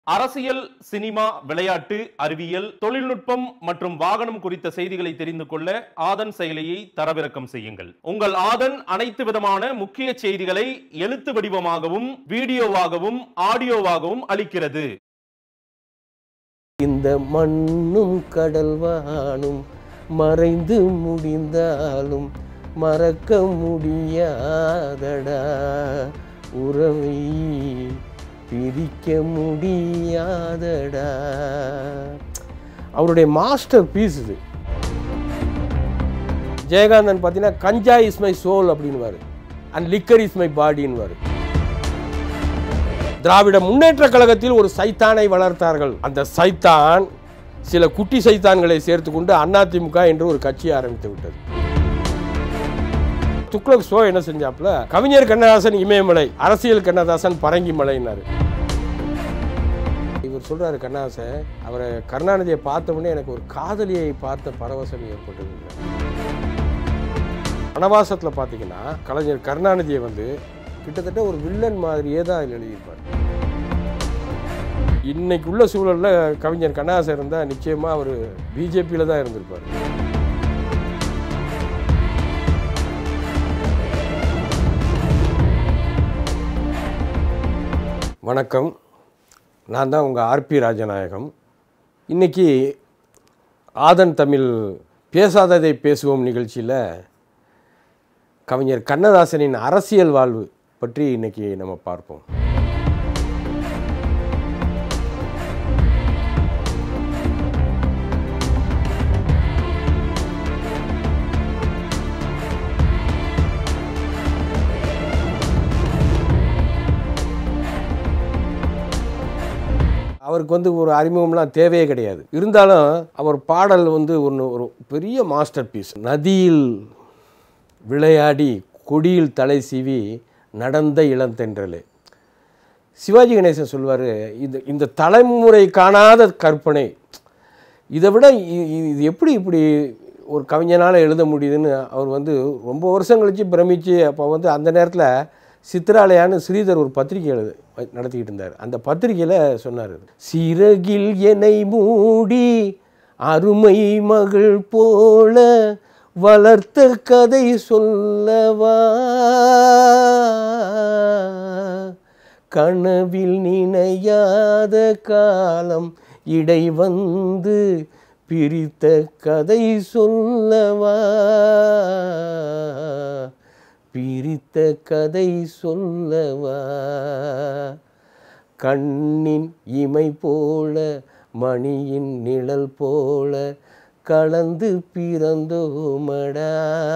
அரசியல் சினிமா விளையாட்டு அறிவியல் தொழில்நுட்பம் மற்றும் வாகனம் குறித்த செய்திகளை தெரிந்து கொள்ள ஆதன் செயலியை தரவிறக்கம் செய்யுங்கள் உங்கள் ஆதன் அனைத்து விதமான முக்கிய செய்திகளை எழுத்து வடிவமாகவும் வீடியோவாகவும் ஆடியோவாகவும் அளிக்கிறது இந்த மண்ணும் கடல் வானும் மறைந்து முடிந்தாலும் மறக்க முடியாதடா உறவை பிரிக்க முடியாதடா அவருடைய மாஸ்டர் பீஸ் இது ஜெயகாந்தன் பார்த்தீங்கன்னா கஞ்சா இஸ் மை சோல் அப்படின்வாரு அண்ட் லிக்கர் இஸ் மை பாடின்வாரு திராவிட முன்னேற்ற கழகத்தில் ஒரு சைத்தானை வளர்த்தார்கள் அந்த சைத்தான் சில குட்டி சைத்தான்களை சேர்த்துக்கொண்டு அதிமுக என்று ஒரு கட்சி ஆரம்பித்து விட்டது துக்ளக் ஷோ என்ன செஞ்சாப்புல கவிஞர் கண்ணதாசன் இமயமலை அரசியல் கண்ணதாசன் பரங்கி மலைன்னாரு இவர் சொல்றாரு கண்ணதாசன் அவரை கருணாநிதியை பார்த்த உடனே எனக்கு ஒரு காதலியை பார்த்த பரவசம் ஏற்பட்டது வனவாசத்தில் பார்த்தீங்கன்னா கலைஞர் கருணாநிதியை வந்து கிட்டத்தட்ட ஒரு வில்லன் மாதிரியே தான் அதில் எழுதியிருப்பார் இன்னைக்கு உள்ள சூழலில் கவிஞர் கண்ணாசன் இருந்தால் நிச்சயமாக அவர் பிஜேபியில் தான் இருந்திருப்பார் வணக்கம் நான் தான் உங்கள் ஆர்பி ராஜநாயகம் இன்னைக்கு ஆதன் தமிழ் பேசாததை பேசுவோம் நிகழ்ச்சியில் கவிஞர் கண்ணதாசனின் அரசியல் வாழ்வு பற்றி இன்னைக்கு நம்ம பார்ப்போம் அவருக்கு வந்து ஒரு அறிமுகம்லாம் தேவையே கிடையாது இருந்தாலும் அவர் பாடல் வந்து ஒன்று ஒரு பெரிய மாஸ்டர் பீஸ் நதியில் விளையாடி கொடியில் தலை சீவி நடந்த இளந்தென்றலே சிவாஜி கணேசன் சொல்வார் இந்த இந்த தலைமுறை காணாத கற்பனை இதை விட இ- இ- இது எப்படி இப்படி ஒரு கவிஞனால் எழுத முடியுதுன்னு அவர் வந்து ரொம்ப வருஷம் கழித்து பிரமிச்சு அப்போ வந்து அந்த நேரத்தில் சித்திராலயான்னு ஸ்ரீதர் ஒரு பத்திரிகை எழுது நடத்திக்கிட்டு இருந்தார் அந்த பத்திரிகையில் சொன்னார் சிறகில் என்னை மூடி அருமை மகள் போல வளர்த்த கதை சொல்லவா கனவில் நினையாத காலம் இடை வந்து பிரித்த கதை சொல்லவா பிரித்த கதை சொல்லவா கண்ணின் இமை போல மணியின் நிழல் போல கலந்து பிறந்தோமடா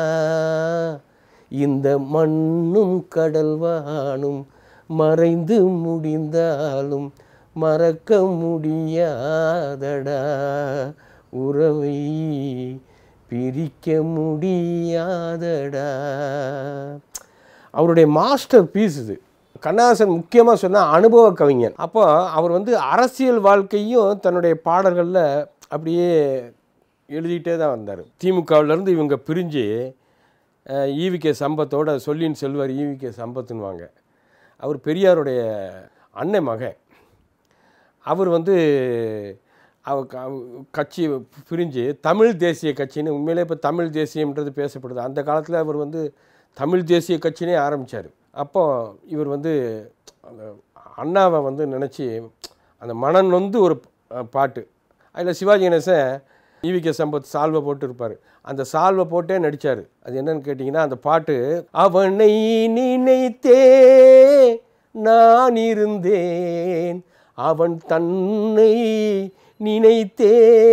இந்த மண்ணும் கடல் வானும் மறைந்து முடிந்தாலும் மறக்க முடியாதடா உறவை பிரிக்க முடியாதடா அவருடைய மாஸ்டர் பீஸ் இது கண்ணதாசன் முக்கியமாக சொன்னால் அனுபவ கவிஞன் அப்போ அவர் வந்து அரசியல் வாழ்க்கையும் தன்னுடைய பாடல்களில் அப்படியே எழுதிட்டே தான் வந்தார் திமுகவிலேருந்து இவங்க பிரிஞ்சு ஈவிகே சம்பத்தோட சொல்லின் செல்வர் ஈவிகே சம்பத்துன்னுவாங்க அவர் பெரியாருடைய அண்ணன் மகன் அவர் வந்து அவ க- கட்சி பிரிஞ்சு தமிழ் தேசிய கட்சின்னு உண்மையிலே இப்போ தமிழ் தேசியம்ன்றது பேசப்படுது அந்த காலத்தில் அவர் வந்து தமிழ் தேசிய கட்சினே ஆரம்பித்தார் அப்போ இவர் வந்து அந்த அண்ணாவை வந்து நினச்சி அந்த மனம் நொந்து ஒரு அஹ், பாட்டு அதில் சிவாஜி கணேசன் ஈவிகே சம்பத் சால்வை போட்டு இருப்பார் அந்த சால்வை போட்டே நடித்தார் அது என்னன்னு கேட்டிங்கன்னா அந்த பாட்டு அவனை நினைத்தே நான் இருந்தேன் அவன் தன்னை நினைத்தே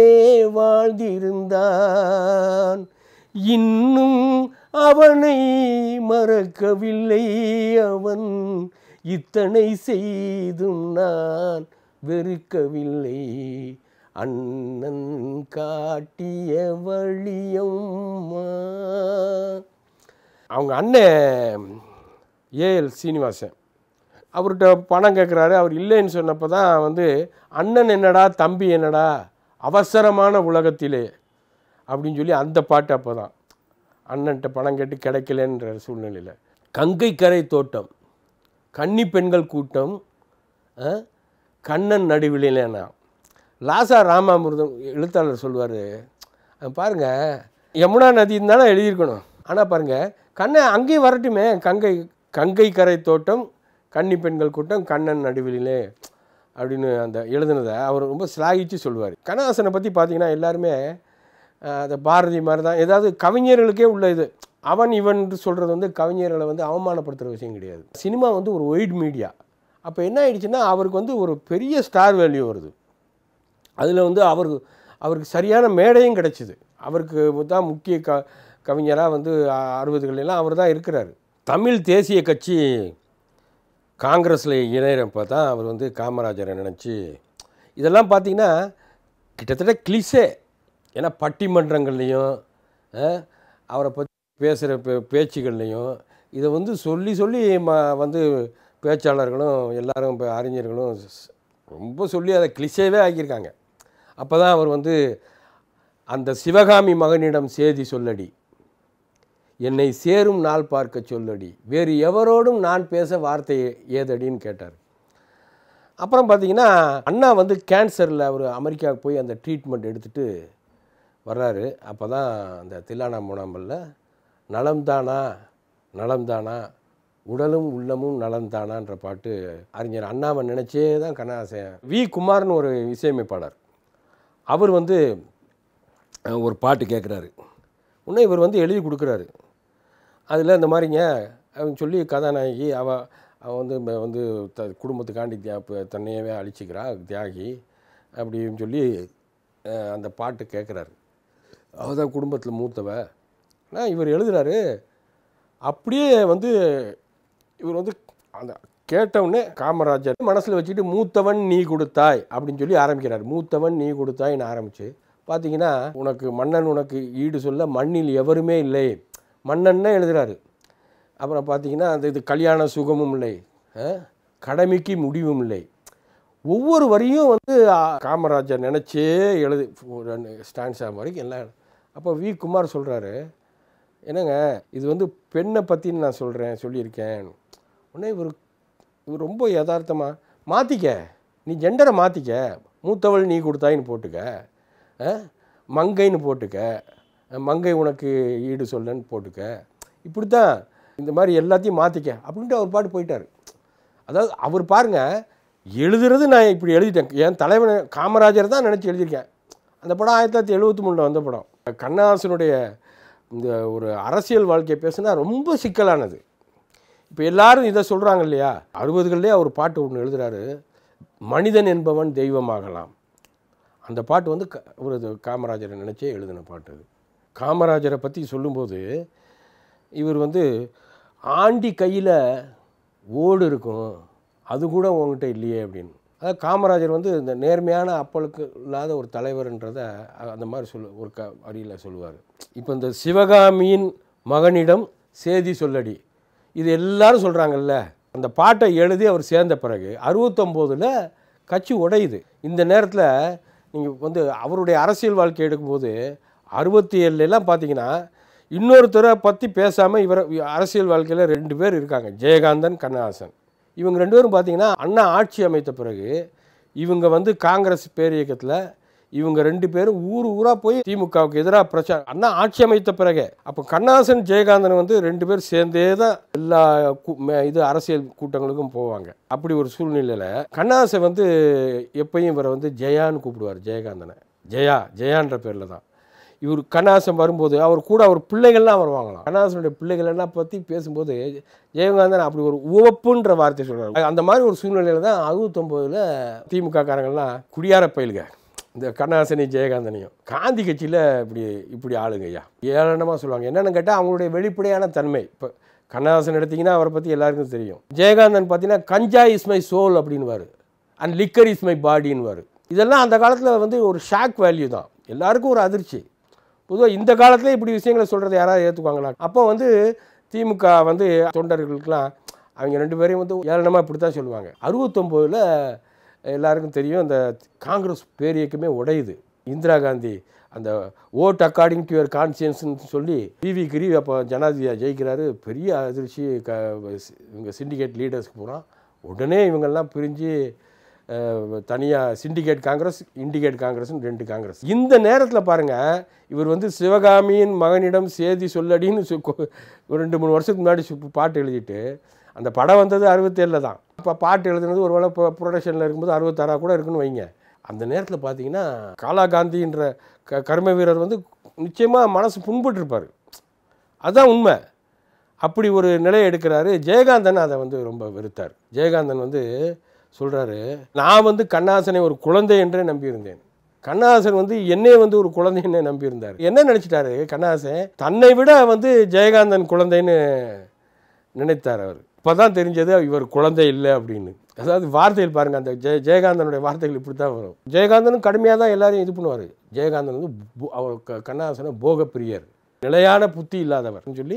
வாழ்ந்திருந்தான் இன்னும் அவனை மறக்கவில்லை அவன் இத்தனை செய்தும் நான் வெறுக்கவில்லை அண்ணன் காட்டிய வழியம்மா அவங்க அண்ணன் ஏஎல் சீனிவாசன் அவர்கிட்ட பணம் கேட்குறாரு அவர் இல்லைன்னு சொன்னப்போ தான் வந்து அண்ணன் என்னடா தம்பி என்னடா அவசரமான உலகத்திலே அப்படின்னு சொல்லி அந்த பாட்டு அப்போ தான் அண்ணன்ட்ட பணம் கேட்டு கிடைக்கலன்ற சூழ்நிலையில் கங்கை கரை தோட்டம் கன்னி பெண்கள் கூட்டம் ஆ? கண்ணன் நடுவிலேனா லாசா ராமாமிர்தம் எழுத்தாளர் சொல்லுவார் பாருங்க யமுனா நதின்னு தானே எழுதியிருக்கணும் ஆனால் பாருங்க கண்ணன் அங்கேயும் வரட்டுமே கங்கை கங்கை கரை தோட்டம் கன்னி பெண்கள் கூட்டம் கண்ணன் நடுவிலே அப்படின்னு அந்த எழுதுனதை அவர் ரொம்ப சிலாகிச்சு சொல்லுவார் கண்ணதாசனை பற்றி பார்த்தீங்கன்னா எல்லாருமே அஹ், அந்த பாரதி மாதிரி தான் ஏதாவது கவிஞர்களுக்கே உள்ள இது அவன் இவன் சொல்கிறது வந்து கவிஞர்களை வந்து அவமானப்படுத்துகிற விஷயம் கிடையாது சினிமா வந்து ஒரு ஒயிட் மீடியா அப்போ என்ன ஆயிடுச்சுன்னா அவருக்கு வந்து ஒரு பெரிய ஸ்டார் வேல்யூ வருது அதில் வந்து அவருக்கு அவருக்கு சரியான மேடையும் கிடைச்சிது அவருக்கு தான் முக்கிய க கவிஞராக வந்து அறுபதுகளெல்லாம் அவர் தான் இருக்கிறார் தமிழ் தேசிய கட்சி காங்கிரஸில் இணையிறப்ப தான் அவர் வந்து காமராஜரை நினச்சி இதெல்லாம் பார்த்தீங்கன்னா கிட்டத்தட்ட கிளிசே ஏன்னா பட்டிமன்றங்கள்லேயும் அஹ், அவரை பற்றி பேசுகிற பே பேச்சுகள்லையும் இதை வந்து சொல்லி சொல்லி ம வந்து பேச்சாளர்களும் எல்லாரும் இப்போ அறிஞர்களும் ஸ்- ரொம்ப சொல்லி அதை கிளிசேவே ஆக்கியிருக்காங்க அப்போ தான் அவர் வந்து அந்த சிவகாமி மகனிடம் சேதி சொல்லடி என்னை சேரும் நாள் பார்க்க சொல்லடி வேறு எவரோடும் நான் பேச வார்த்தை ஏதடின்னு கேட்டார் அப்புறம் பார்த்தீங்கன்னா அண்ணா வந்து கேன்சரில் அவர் அமெரிக்காவுக்கு போய் அந்த ட்ரீட்மெண்ட் எடுத்துட்டு வர்றாரு அப்போ தான் அந்த தில்லானா மூணாம்பல்ல நலம்தானா நலம்தானா உடலும் உள்ளமும் நலம்தானான்ற பாட்டு அறிஞர் அண்ணாவை நினச்சே தான் கண்ணாசன் வி குமார்னு ஒரு இசையமைப்பாளர் அவர் வந்து அஹ், ஒரு பாட்டு கேட்குறாரு உடனே இவர் வந்து எழுதி கொடுக்குறாரு அதில் இந்த மாதிரிங்க அவன் சொல்லி கதாநாயகி அவ அவள் வந்து ம- வந்து த குடும்பத்துக்காண்டி தியா ப- தன்னையவே அழிச்சிக்கிறா தியாகி அப்படின்னு சொல்லி அஹ், அந்த பாட்டு கேட்குறாரு அவள் தான் குடும்பத்தில் மூத்தவ ஆனால் இவர் எழுதுறாரு அப்படியே வந்து இவர் வந்து அந்த கேட்டவுடனே காமராஜர் மனசில் வச்சுக்கிட்டு மூத்தவன் நீ கொடுத்தாய் அப்படின்னு சொல்லி ஆரம்பிக்கிறார் மூத்தவன் நீ கொடுத்தாய்ன்னு ஆரம்பித்து பார்த்தீங்கன்னா உனக்கு மன்னன் உனக்கு ஈடு சொல்ல மண்ணில் எவருமே இல்லை மன்னன்னே எழுதுறாரு அப்புறம் பார்த்தீங்கன்னா அந்த இது கல்யாண சுகமும் இல்லை அஹ், கடமைக்கு முடிவும் இல்லை ஒவ்வொரு வரியும் வந்து ஆ, காமராஜர் நினச்சே எழுது ஒரு ஸ்டான்ஸா வரைக்கும் எல்லாம் அப்போ வி குமார் சொல்கிறாரு என்னங்க இது வந்து பெண்ணை பற்றின்னு நான் சொல்கிறேன் சொல்லியிருக்கேன் உடனே இவர் இவர் ரொம்ப யதார்த்தமாக மாற்றிக்க நீ ஜெண்டரை மாற்றிக்க மூத்தவள் நீ கொடுத்தாயின்னு போட்டுக்க ஆ? மங்கைன்னு போட்டுக்க மங்கை உனக்கு ஈடு சொல்லன்னு போட்டுக்க இப்படி தான் இந்த மாதிரி எல்லாத்தையும் மாற்றிக்க அப்படின்ட்டு அவர் பாட்டு போயிட்டார் அதாவது அவர் பாருங்க எழுதுறது நான் இப்படி எழுதிட்டேன் என் தலைவனை காமராஜர் தான் நினச்சி எழுதியிருக்கேன் அந்த படம் ஆயிரத்தி தொள்ளாயிரத்தி எழுபத்தி மூணில் வந்த படம் கண்ணதாசனுடைய இந்த ஒரு அரசியல் வாழ்க்கையை பேசுனா ரொம்ப சிக்கலானது இப்போ எல்லாரும் இதை சொல்கிறாங்க இல்லையா அறுபதுகள்லேயே அவர் பாட்டு ஒன்று எழுதுறாரு மனிதன் என்பவன் தெய்வமாகலாம் அந்த பாட்டு வந்து க ஒரு இது காமராஜரை நினச்சே எழுதின பாட்டு அது காமராஜரை பற்றி சொல்லும்போது இவர் வந்து ஆண்டி கையில் ஓடு இருக்கும் அது கூட உங்ககிட்ட இல்லையே அப்படின்னு அதாவது காமராஜர் வந்து இந்த நேர்மையான அப்பளுக்கு இல்லாத ஒரு தலைவர்ன்றதை அ- அந்த மாதிரி சொல்லு ஒரு க வரியில் சொல்லுவார் இப்போ இந்த சிவகாமியின் மகனிடம் சேதி சொல்லடி இது எல்லாரும் சொல்கிறாங்கல்ல அந்த பாட்டை எழுதி அவர் சேர்ந்த பிறகு அறுபத்தொம்போதில் கட்சி உடையுது இந்த நேரத்தில் நீங்கள் வந்து அவருடைய அரசியல் வாழ்க்கை எடுக்கும்போது அறுபத்தி ஏழுலாம் பார்த்தீங்கன்னா இன்னொருத்தரை பற்றி பேசாமல் இவர் அரசியல் வாழ்க்கையில் ரெண்டு பேர் இருக்காங்க ஜெயகாந்தன் கண்ணதாசன் இவங்க ரெண்டு பேரும் பார்த்தீங்கன்னா அண்ணா ஆட்சி அமைத்த பிறகு இவங்க வந்து காங்கிரஸ் பேரியக்கத்தில் இவங்க ரெண்டு பேரும் ஊர் ஊராக போய் திமுகவுக்கு எதிராக பிரச்சாரம் அண்ணா ஆட்சி அமைத்த பிறகு அப்போ கண்ணதாசன் ஜெயகாந்தன் வந்து ரெண்டு பேர் சேர்ந்தே தான் எல்லா கூ- மே- இது அரசியல் கூட்டங்களுக்கும் போவாங்க அப்படி ஒரு சூழ்நிலையில் கண்ணதாசன் வந்து எப்பயும் இவரை வந்து ஜெயான்னு கூப்பிடுவார் ஜெயகாந்தனை ஜெயா ஜெயான்ற பேரில் தான் இவர் கண்ணாசன் வரும்போது அவர் கூட அவர் பிள்ளைகள்லாம் வருவாங்களாம் கண்ணாசனுடைய பிள்ளைகள் எல்லாம் பற்றி பேசும்போது ஜெயகாந்தன் அப்படி ஒரு உவப்புன்ற வார்த்தை சொல்கிறார் அந்த மாதிரி ஒரு சூழ்நிலையில் தான் அறுபத்தொம்போதில் திமுக காரங்கள்லாம் குடியார பயிலுங்க இந்த கண்ணாசனி ஜெயகாந்தனையும் காந்தி கட்சியில் இப்படி இப்படி ஆளுங்க ஐயா ஏளனமாக சொல்லுவாங்க என்னென்னு கேட்டால் அவங்களுடைய வெளிப்படையான தன்மை இப்போ கண்ணதாசன் எடுத்தீங்கன்னா அவரை பற்றி எல்லாருக்கும் தெரியும் ஜெயகாந்தன் பார்த்தீங்கன்னா கஞ்சா இஸ் மை சோல் அப்படின்னுவார் அண்ட் லிக்கர் இஸ் மை பாடின்னுவார் இதெல்லாம் அந்த காலத்தில் வந்து ஒரு ஷாக் வேல்யூ தான் எல்லாருக்கும் ஒரு அதிர்ச்சி பொதுவாக இந்த காலத்தில் இப்படி விஷயங்களை சொல்கிறத யாராவது ஏற்றுக்குவாங்களா அப்போ வந்து திமுக வந்து தொண்டர்களுக்கெல்லாம் அவங்க ரெண்டு பேரையும் வந்து ஏளனமாக இப்படி தான் சொல்லுவாங்க அறுபத்தொம்போதில் எல்லாருக்கும் தெரியும் அந்த காங்கிரஸ் பேரியக்கமே உடையுது இந்திரா காந்தி அந்த ஓட் அக்கார்டிங் டு யுவர் கான்சியன்ஸ்னு சொல்லி பிவி கிரி அப்போ ஜனாதிபதியாக ஜெயிக்கிறாரு பெரிய அதிர்ச்சி க இவங்க சிண்டிகேட் லீடர்ஸ்க்கு போகிறான் உடனே இவங்கெல்லாம் பிரிஞ்சு தனியாக சிண்டிகேட் காங்கிரஸ் இண்டிகேட் காங்கிரஸ்னு ரெண்டு காங்கிரஸ் இந்த நேரத்தில் பாருங்கள் இவர் வந்து சிவகாமியின் மகனிடம் சேதி சொல்லடின்னு சு- கொ- ஒரு ரெண்டு மூணு வருஷத்துக்கு முன்னாடி சு- பாட்டு எழுதிட்டு அந்த படம் வந்தது அறுபத்தேழில் தான் இப்போ பாட்டு எழுதுனது ஒரு வேளை ப்ரொடக்ஷனில் இருக்கும்போது அறுபத்தாறா கூட இருக்குன்னு வைங்க அந்த நேரத்தில் பார்த்தீங்கன்னா காலா காந்தின்ற க கர்ம வீரர் வந்து நிச்சயமாக மனசு புண்பட்டுருப்பார் அதுதான் உண்மை அப்படி ஒரு நிலையை எடுக்கிறாரு ஜெயகாந்தன் அதை வந்து ரொம்ப வெறுத்தார் ஜெயகாந்தன் வந்து சொல்கிறாரு நான் வந்து கண்ணாசனை ஒரு குழந்தை என்றே நம்பியிருந்தேன் கண்ணாசன் வந்து என்னைய வந்து ஒரு குழந்தைன்னு நம்பியிருந்தார் என்ன நினச்சிட்டாரு கண்ணாசன் தன்னை விட வந்து ஜெயகாந்தன் குழந்தைன்னு நினைத்தார் அவர் இப்போ தான் தெரிஞ்சது இவர் குழந்தை இல்லை அப்படின்னு அதாவது வார்த்தைகள் பாருங்கள் அந்த ஜெய ஜெயகாந்தனுடைய வார்த்தைகள் இப்படி தான் வரும் ஜெயகாந்தனும் கடுமையாக தான் எல்லாரையும் இது பண்ணுவார் ஜெயகாந்தன் வந்து பு- அவர் க- கண்ணாசன போக பிரியர் நிலையான புத்தி இல்லாதவர் சொல்லி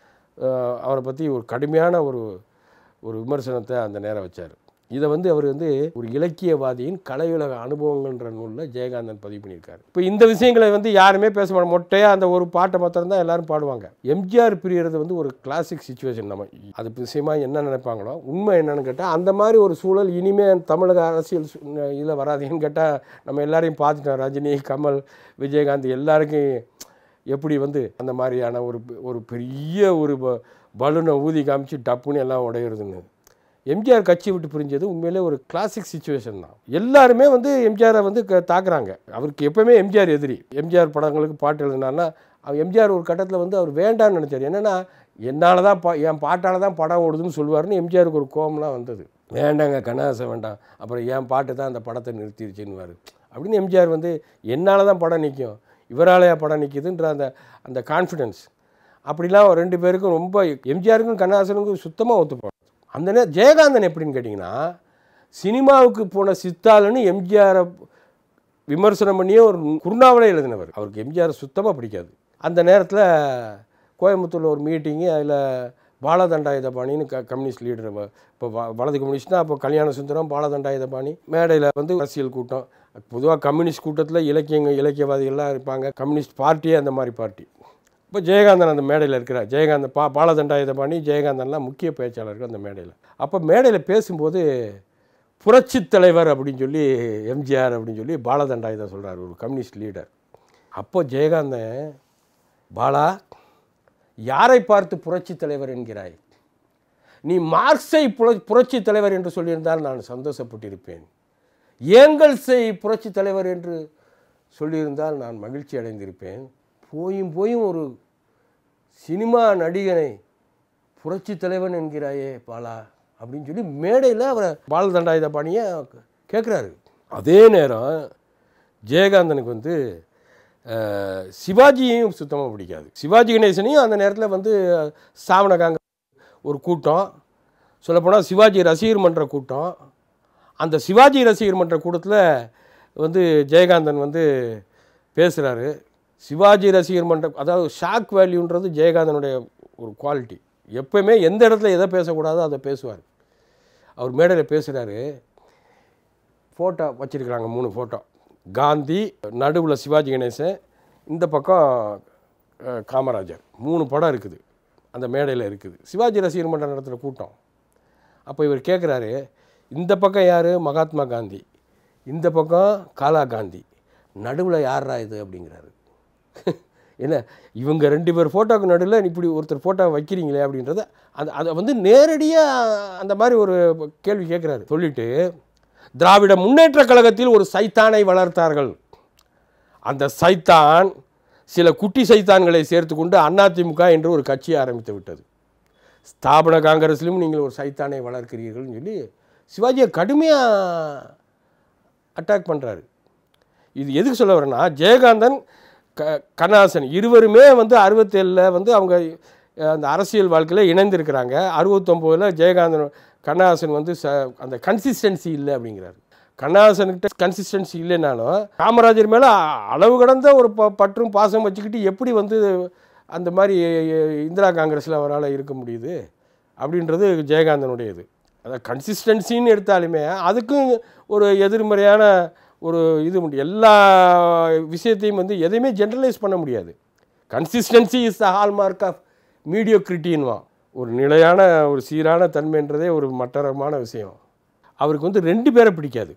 அஹ், அவரை பற்றி ஒரு கடுமையான ஒரு ஒரு விமர்சனத்தை அந்த நேரம் வச்சார் இதை வந்து அவர் வந்து ஒரு இலக்கியவாதியின் கலையுலக அனுபவங்கள்ன்ற நூலில் ஜெயகாந்தன் பதிவு பண்ணியிருக்காரு இப்போ இந்த விஷயங்களை வந்து யாருமே பேச மாட்டாங்க மொட்டையாக அந்த ஒரு பாட்டை மாத்திரம் தான் எல்லாரும் பாடுவாங்க எம்ஜிஆர் பிரியறது வந்து ஒரு கிளாசிக் சுச்சுவேஷன் நம்ம அது விஷயமா என்ன நினைப்பாங்களோ உண்மை என்னன்னு கேட்டால் அந்த மாதிரி ஒரு சூழல் இனிமே தமிழக அரசியல் இதில் வராதுன்னு கேட்டால் நம்ம எல்லாரையும் பார்த்துட்டோம் ரஜினி கமல் விஜயகாந்த் எல்லாருக்கும் எப்படி வந்து அந்த மாதிரியான ஒரு ஒரு பெரிய ஒரு ப- பலூனை ஊதி காமிச்சு டப்புன்னு எல்லாம் உடையிறதுன்னு எம்ஜிஆர் கட்சி விட்டு பிரிஞ்சது உண்மையிலே ஒரு கிளாசிக் சுச்சுவேஷன் தான் எல்லாருமே வந்து எம்ஜிஆரை வந்து க தாக்குறாங்க அவருக்கு எப்பவுமே எம்ஜிஆர் எதிரி எம்ஜிஆர் படங்களுக்கு பாட்டு எழுதினார்னா அவர் எம்ஜிஆர் ஒரு கட்டத்தில் வந்து அவர் வேண்டாம்னு நினச்சார் என்னென்னா என்னால் தான் பா என் பாட்டால் தான் படம் ஓடுதுன்னு சொல்லுவார்னு எம்ஜிஆருக்கு ஒரு கோபம்லாம் வந்தது வேண்டாங்க கண்ணாசை வேண்டாம் அப்புறம் என் பாட்டு தான் அந்த படத்தை நிறுத்திடுச்சுன்னுவார் அப்படின்னு எம்ஜிஆர் வந்து என்னால் தான் படம் நிற்கும் இவராலையா படம் நிற்கிதுன்ற அந்த அந்த கான்ஃபிடென்ஸ் அப்படிலாம் ரெண்டு பேருக்கும் ரொம்ப எம்ஜிஆருக்கும் கண்ணாசனுக்கும் சுத்தமாக ஒத்துப்போம் அந்த நே ஜெயகாந்தன் எப்படின்னு கேட்டிங்கன்னா சினிமாவுக்கு போன சித்தாளுன்னு எம்ஜிஆரை விமர்சனம் பண்ணியே ஒரு குருணாவலே எழுதினவர் அவருக்கு எம்ஜிஆர் சுத்தமாக பிடிக்காது அந்த நேரத்தில் கோயம்புத்தூரில் ஒரு மீட்டிங்கு அதில் பாலதண்டாயுதபாணின்னு க கம்யூனிஸ்ட் லீடர் இப்போ வலது கம்யூனிஸ்ட்னா அப்போ கல்யாண சுந்தரம் பாலதண்டாயுதபாணி மேடையில் வந்து அரசியல் கூட்டம் பொதுவாக கம்யூனிஸ்ட் கூட்டத்தில் இலக்கியங்க இலக்கியவாதிகள்லாம் இருப்பாங்க கம்யூனிஸ்ட் பார்ட்டியே அந்த மாதிரி பார்ட்டி இப்போ ஜெயகாந்தன் அந்த மேடையில் இருக்கிறார் ஜெயகாந்தன் பா பாலதண்டாயுதபாணி ஜெயகாந்தன்லாம் முக்கிய பேச்சாளர்கள் அந்த மேடையில் அப்போ மேடையில் பேசும்போது புரட்சித் தலைவர் அப்படின்னு சொல்லி எம்ஜிஆர் அப்படின்னு சொல்லி பாலதண்டாயுதம் சொல்கிறார் ஒரு கம்யூனிஸ்ட் லீடர் அப்போ ஜெயகாந்தன் பாலா யாரை பார்த்து புரட்சித் தலைவர் என்கிறாய் நீ மார்க்ஸை புர புரட்சி தலைவர் என்று சொல்லியிருந்தால் நான் சந்தோஷப்பட்டிருப்பேன் ஏங்கல்ஸை புரட்சி தலைவர் என்று சொல்லியிருந்தால் நான் மகிழ்ச்சி அடைந்திருப்பேன் போயும் போயும் ஒரு சினிமா நடிகனை புரட்சி தலைவன் என்கிறாயே பாலா அப்படின்னு சொல்லி மேடையில் அவரை பாலதண்டாயுத பாணியை கேட்குறாரு அதே நேரம் ஜெயகாந்தனுக்கு வந்து அஹ், சிவாஜியையும் சுத்தமாக பிடிக்காது சிவாஜி கணேசனையும் அந்த நேரத்தில் வந்து சாவணகாங்க ஒரு கூட்டம் சொல்லப்போனால் சிவாஜி ரசிகர் மன்ற கூட்டம் அந்த சிவாஜி ரசிகர் மன்ற கூட்டத்தில் வந்து ஜெயகாந்தன் வந்து பேசுகிறாரு சிவாஜி ரசிகர் மன்ற அதாவது ஷாக் வேல்யூன்றது ஜெயகாந்தனுடைய ஒரு குவாலிட்டி எப்பவுமே எந்த இடத்துல எதை பேசக்கூடாதோ அதை பேசுவார் அவர் மேடையில் பேசுகிறாரு ஃபோட்டோ வச்சிருக்கிறாங்க மூணு ஃபோட்டோ காந்தி நடுவில் சிவாஜி கணேசன் இந்த பக்கம் அஹ், காமராஜர் மூணு படம் இருக்குது அந்த மேடையில் இருக்குது சிவாஜி ரசிகர் மன்ற நடத்துகிற கூட்டம் அப்போ இவர் கேட்குறாரு இந்த பக்கம் யார் மகாத்மா காந்தி இந்த பக்கம் காலா காந்தி நடுவில் யாரா இது அப்படிங்கிறாரு என்ன இவங்க ரெண்டு பேர் ஃபோட்டோக்கு நடுவில் இப்படி ஒருத்தர் ஃபோட்டோ வைக்கிறீங்களே அப்படின்றத அந்த அதை வந்து நேரடியாக அந்த மாதிரி ஒரு கேள்வி கேட்குறாரு சொல்லிட்டு திராவிட முன்னேற்றக் கழகத்தில் ஒரு சைத்தானை வளர்த்தார்கள் அந்த சைத்தான் சில குட்டி சைத்தான்களை சேர்த்து கொண்டு அதிமுக என்று ஒரு கட்சியை ஆரம்பித்து விட்டது ஸ்தாபன காங்கிரஸ்லையும் நீங்கள் ஒரு சைத்தானை வளர்க்கிறீர்கள்னு சொல்லி சிவாஜியை கடுமையாக அட்டாக் பண்ணுறாரு இது எதுக்கு சொல்ல வரேன்னா ஜெயகாந்தன் க கண்ணாசன் இருவருமே வந்து அறுபத்தேழில் வந்து அவங்க அஹ், அந்த அரசியல் வாழ்க்கையில் இணைந்திருக்கிறாங்க அறுபத்தொம்போதில் ஜெயகாந்தன் கண்ணாசன் வந்து ச அந்த கன்சிஸ்டன்சி இல்லை அப்படிங்கிறாரு கண்ணாசன்கிட்ட கன்சிஸ்டன்சி இல்லைனாலும் காமராஜர் மேலே அளவு கடந்த ஒரு ப பற்றும் பாசம் வச்சுக்கிட்டு எப்படி வந்து அந்த மாதிரி அஹ், இந்திரா காங்கிரஸில் அவரால் இருக்க முடியுது அப்படின்றது ஜெயகாந்தனுடையது அதாவது கன்சிஸ்டன்சின்னு எடுத்தாலுமே அதுக்கும் ஒரு எதிர்மறையான ஒரு இது உண்டு எல்லா விஷயத்தையும் வந்து எதையுமே ஜென்ரலைஸ் பண்ண முடியாது consistency is the hallmark of மீடியோக்ரிட்டின்வான் ஒரு நிலையான ஒரு சீரான தன்மைன்றதே ஒரு மட்டரமான விஷயம் அவருக்கு வந்து ரெண்டு பேரை பிடிக்காது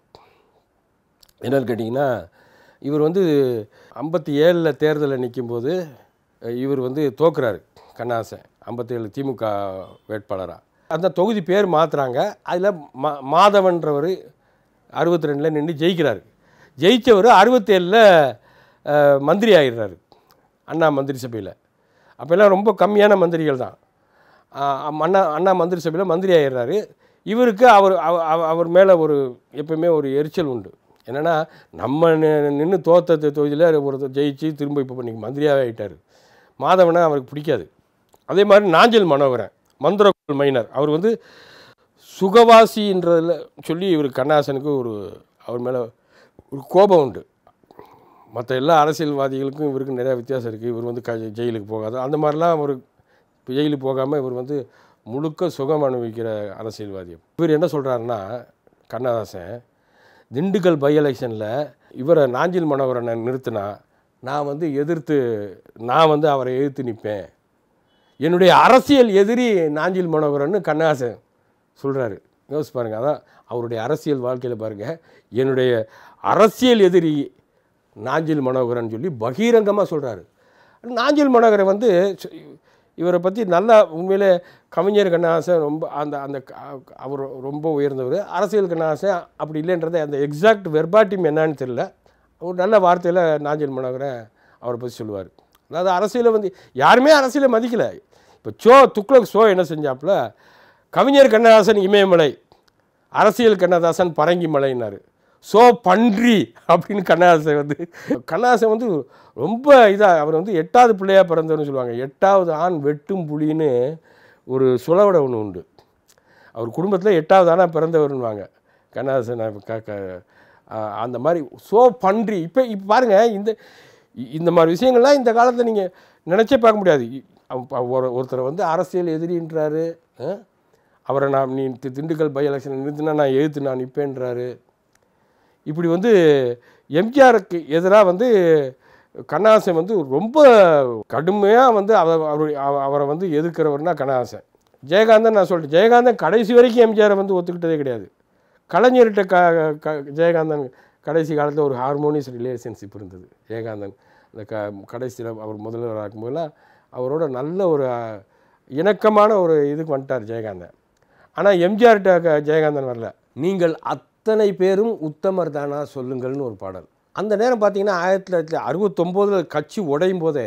என்னன்னு கேட்டிங்கன்னா இவர் வந்து ஐம்பத்தி ஏழில் தேர்தலில் நிற்கும்போது இவர் வந்து தோக்குறாரு கண்ணாசன் ஐம்பத்தேழு திமுக வேட்பாளராக அந்த தொகுதி பேர் மாற்றுறாங்க அதில் மா மாதவன்றவர் அறுபத்தி ரெண்டில் நின்று ஜெயிக்கிறாரு ஜெயித்தவர் அறுபத்தேழில் மந்திரி ஆகிடுறாரு அண்ணா மந்திரி சபையில் அப்போல்லாம் ரொம்ப கம்மியான மந்திரிகள் தான் ஆஹ் அண்ணா அண்ணா மந்திரி சபையில் மந்திரி ஆகிடுறாரு இவருக்கு அவர் அவ- அவ- அவர் மேலே ஒரு எப்பவுமே ஒரு எரிச்சல் உண்டு என்னென்னா நம்ம நின்று தோத்த தொகுதியில் ஒருத்தர் ஜெயிச்சு திரும்ப இப்போ இன்னைக்கு மந்திரியாகவே ஆகிட்டார் மாதவனை அவருக்கு பிடிக்காது அதே மாதிரி நாஞ்சல் மனோகரன் மந்திரக்குள் மைனர் அவர் வந்து சுகவாசின்றதில் சொல்லி இவர் கண்ணாசனுக்கு ஒரு அவர் மேலே ஒரு கோபம் உண்டு மற்ற எல்லா அரசியல்வாதிகளுக்கும் இவருக்கு நிறைய வித்தியாசம் இருக்குது இவர் வந்து க ஜெயிலுக்கு போகாது அந்த மாதிரிலாம் அவர் ஜெயிலுக்கு போகாமல் இவர் வந்து முழுக்க சுகம் அனுபவிக்கிற அரசியல்வாதி இவர் என்ன சொல்கிறாருன்னா கண்ணதாசன் திண்டுக்கல் பை எலெக்ஷனில் இவரை நாஞ்சில் மனோகரனை நிறுத்தினா நான் வந்து எதிர்த்து நான் வந்து அவரை எதிர்த்து நிற்பேன் என்னுடைய அரசியல் எதிரி நாஞ்சில் மனோகரன்னு கண்ணதாசன் சொல்கிறாரு யோசிச்சு பாருங்கள் அதான் அவருடைய அரசியல் வாழ்க்கையில் பாருங்கள் என்னுடைய அரசியல் எதிரி நாஞ்சில் மனோகரன் சொல்லி பகிரங்கமாக சொல்கிறாரு நாஞ்சில் மனோகரன் வந்து சு- இவரை பற்றி நல்லா உண்மையிலே கவிஞர் கண்ணாசன் ரொம்ப அந்த அந்த க- அவர் ரொம்ப உயர்ந்தவர் அரசியல் கண்ணாசன் அப்படி இல்லைன்றதை அந்த எக்ஸாக்ட் வெர்பாட்டிம் என்னன்னு தெரியல ஒரு நல்ல வார்த்தையில் நாஞ்சில் மனோகரன் அவரை பற்றி சொல்லுவார் அதாவது அரசியலை வந்து யாருமே அரசியலை மதிக்கலை இப்போ சோ துக்ளக் சோ என்ன செஞ்சாப்புல கவிஞர் கண்ணதாசன் இமயமலை அரசியல் கண்ணதாசன் பரங்கி மலைன்னாரு சோ பன்றி அப்படின்னு கண்ணதாசன் வந்து கண்ணதாசன் வந்து ரொம்ப இதாக அவர் வந்து எட்டாவது பிள்ளையாக பிறந்தவர்னு சொல்லுவாங்க எட்டாவது ஆண் வெட்டும் புலின்னு ஒரு சுலவடை ஒன்று உண்டு அவர் குடும்பத்தில் எட்டாவது ஆணாக பிறந்தவர்னுவாங்க கண்ணதாசன் க க ஆ, அந்த மாதிரி சோ பன்றி இப்போ இப்போ பாருங்கள் இந்த இ- இந்த மாதிரி விஷயங்கள்லாம் இந்த காலத்தில் நீங்கள் நினச்சே பார்க்க முடியாது இ- அவ- அவ- ஒரு ஒருத்தரை வந்து அரசியல் எதிரின்றாரு ஆ? அவரை நான் நீ தி- திண்டுக்கல் பை எலெக்ஷன் நிறுத்தினா நான் எழுத்து நான் நிற்பேன்றாரு இப்படி வந்து எம்ஜிஆருக்கு எதிராக வந்து கண்ணாசன் வந்து ரொம்ப கடுமையாக வந்து அவர் அவருடைய அவ- அவரை வந்து எதிர்க்கிறவர்னா கண்ணாசன் ஜெயகாந்தன் நான் சொல்லிட்டேன் ஜெயகாந்தன் கடைசி வரைக்கும் எம்ஜிஆரை வந்து ஒத்துக்கிட்டதே கிடையாது கலைஞர்கிட்ட க க ஜெயகாந்தன் கடைசி காலத்தில் ஒரு ஹார்மோனியஸ் ரிலேஷன்ஷிப் இருந்தது ஜெயகாந்தன் இந்த க கடைசியில் அவர் முதல்வர் ஆக்கும்போதெல்லாம் அவரோட நல்ல ஒரு அஹ், இணக்கமான ஒரு இதுக்கு வந்துட்டார் ஜெயகாந்தன் ஆனால் எம்ஜிஆர்கிட்ட க- ஜெயகாந்தன் வரல நீங்கள் அத்தனை பேரும் உத்தமர் தானா சொல்லுங்கள்னு ஒரு பாடல் அந்த நேரம் பார்த்தீங்கன்னா ஆயிரத்தி தொள்ளாயிரத்தி அறுபத்தொம்போதில் கட்சி உடையும் போதே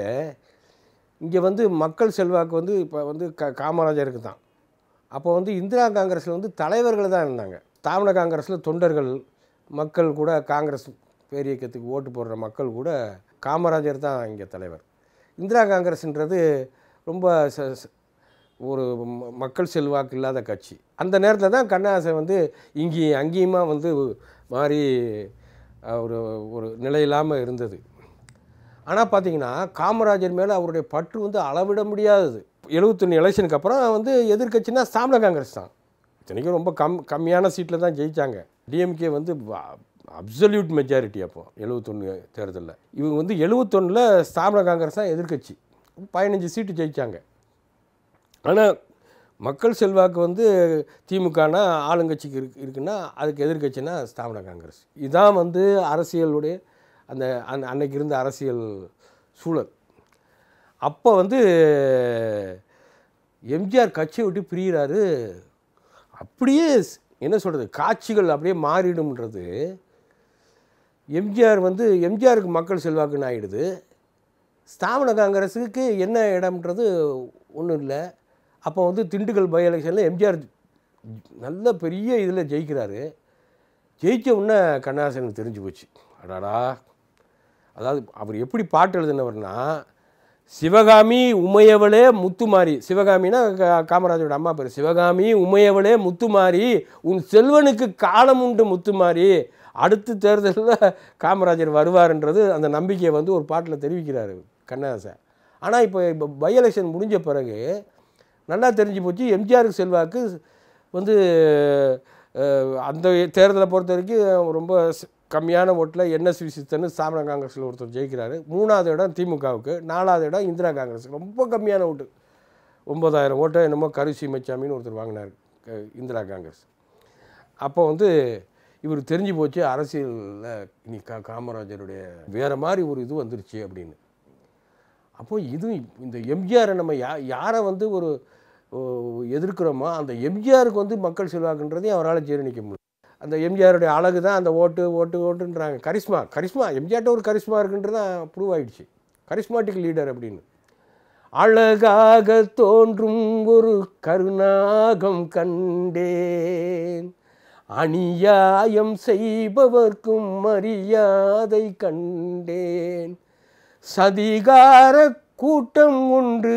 இங்கே வந்து மக்கள் செல்வாக்கு வந்து இப்போ வந்து க காமராஜருக்கு தான் அப்போ வந்து இந்திரா காங்கிரஸில் வந்து தலைவர்கள் தான் இருந்தாங்க தாமன காங்கிரஸில் தொண்டர்கள் மக்கள் கூட காங்கிரஸ் பேரியக்கத்துக்கு ஓட்டு போடுற மக்கள் கூட காமராஜர் தான் இங்கே தலைவர் இந்திரா காங்கிரஸ்ன்றது ரொம்ப ச- ச- ஒரு ம- மக்கள் செல்வாக்கு இல்லாத கட்சி அந்த நேரத்தில் தான் கண்ணாசன் வந்து இங்கேயும் அங்கேயுமா வந்து மாறி அஹ், ஒரு ஒரு நிலை இல்லாமல் இருந்தது ஆனால் பார்த்தீங்கன்னா காமராஜர் மேலே அவருடைய பற்று வந்து அளவிட முடியாதது எழுபத்தொன்று எலெக்ஷனுக்கு அப்புறம் வந்து எதிர்க்கட்சினா சாமல காங்கிரஸ் தான் இத்தனைக்கும் ரொம்ப கம் கம்மியான சீட்டில் தான் ஜெயித்தாங்க டிஎம்கே வந்து அப்சல்யூட் மெஜாரிட்டி அப்போ எழுபத்தொன்று தேர்தலில் இவங்க வந்து எழுபத்தொன்னில் ஸ்தாபன காங்கிரஸ் தான் எதிர்க்கட்சி பதினஞ்சு சீட்டு ஜெயித்தாங்க ஆனால் மக்கள் செல்வாக்கு வந்து திமுகனா ஆளுங்கட்சிக்கு இருக்கு இருக்குன்னா அதுக்கு எதிர்க்கட்சினா ஸ்தாபன காங்கிரஸ் இதான் வந்து அரசியலுடைய அந்த அந்த அன்னைக்கு இருந்த அரசியல் சூழல் அப்போ வந்து எம்ஜிஆர் கட்சியை விட்டு பிரிகிறாரு அப்படியே ஸ்- என்ன சொல்கிறது காட்சிகள் அப்படியே மாறிடும்ன்றது எம்ஜிஆர் வந்து எம்ஜிஆருக்கு மக்கள் செல்வாக்குன்னு ஆகிடுது ஸ்தாபன காங்கிரஸுக்கு என்ன இடம்ன்றது ஒன்றும் இல்லை அப்போ வந்து திண்டுக்கல் பை எலெக்ஷனில் எம்ஜிஆர் நல்ல பெரிய இதில் ஜெயிக்கிறாரு ஜெயிச்ச உடனே கண்ணாசனுக்கு தெரிஞ்சு போச்சு அடாடா அதாவது அவர் எப்படி பாட்டு எழுதினவர்னா சிவகாமி உமையவளே முத்துமாரி சிவகாமினா கா- காமராஜரோட அம்மா பேர் சிவகாமி உமையவளே முத்துமாரி உன் செல்வனுக்கு காலம் உண்டு முத்துமாரி அடுத்த தேர்தலில் காமராஜர் வருவார்ன்றது அந்த நம்பிக்கையை வந்து ஒரு பாட்டில் தெரிவிக்கிறாரு கண்ணதாசன் ஆனால் இப்போ இப்போ பை எலெக்ஷன் முடிஞ்ச பிறகு நல்லா தெரிஞ்சு போச்சு எம்ஜிஆருக்கு செல்வாக்கு வந்து அஹ், அந்த தேர்தலை பொறுத்த வரைக்கும் ரொம்ப ஸ்- கம்மியான ஓட்டில் என்எஸ்வி சித்தன்னு சாமன காங்கிரஸில் ஒருத்தர் ஜெயிக்கிறாரு மூணாவது இடம் திமுகவுக்கு நாலாவது இடம் இந்திரா காங்கிரஸ் ரொம்ப கம்மியான ஓட்டு ஒம்பதாயிரம் ஓட்டை என்னமோ கருசி மச்சாமின்னு ஒருத்தர் வாங்கினார் க- இந்திரா காங்கிரஸ் அப்போ வந்து இவர் தெரிஞ்சு போச்சு அரசியலில் இனி கா காமராஜருடைய வேறு மாதிரி ஒரு இது வந்துருச்சு அப்படின்னு அப்போ இது இந்த எம்ஜிஆரை நம்ம யா யாரை வந்து ஒரு ஓ, எதிர்க்கிறோமோ அந்த எம்ஜிஆருக்கு வந்து மக்கள் செல்வாக்குன்றதையும் அவரால் ஜீரணிக்க முடியும் அந்த எம்ஜிஆருடைய அழகு தான் அந்த ஓட்டு ஓட்டு ஓட்டுன்றாங்க கரிஸ்மா கரிஸ்மா எம்ஜிஆர்ட்ட ஒரு கரிஸ்மா இருக்குன்றது தான் ப்ரூவ் ஆயிடுச்சு கரிஸ்மாட்டிக் லீடர் அப்படின்னு அழகாக தோன்றும் ஒரு கருணாகம் கண்டேன் அநியாயம் செய்பவர்க்கும் மரியாதை கண்டேன் சதிகார கூட்டம் ஒன்று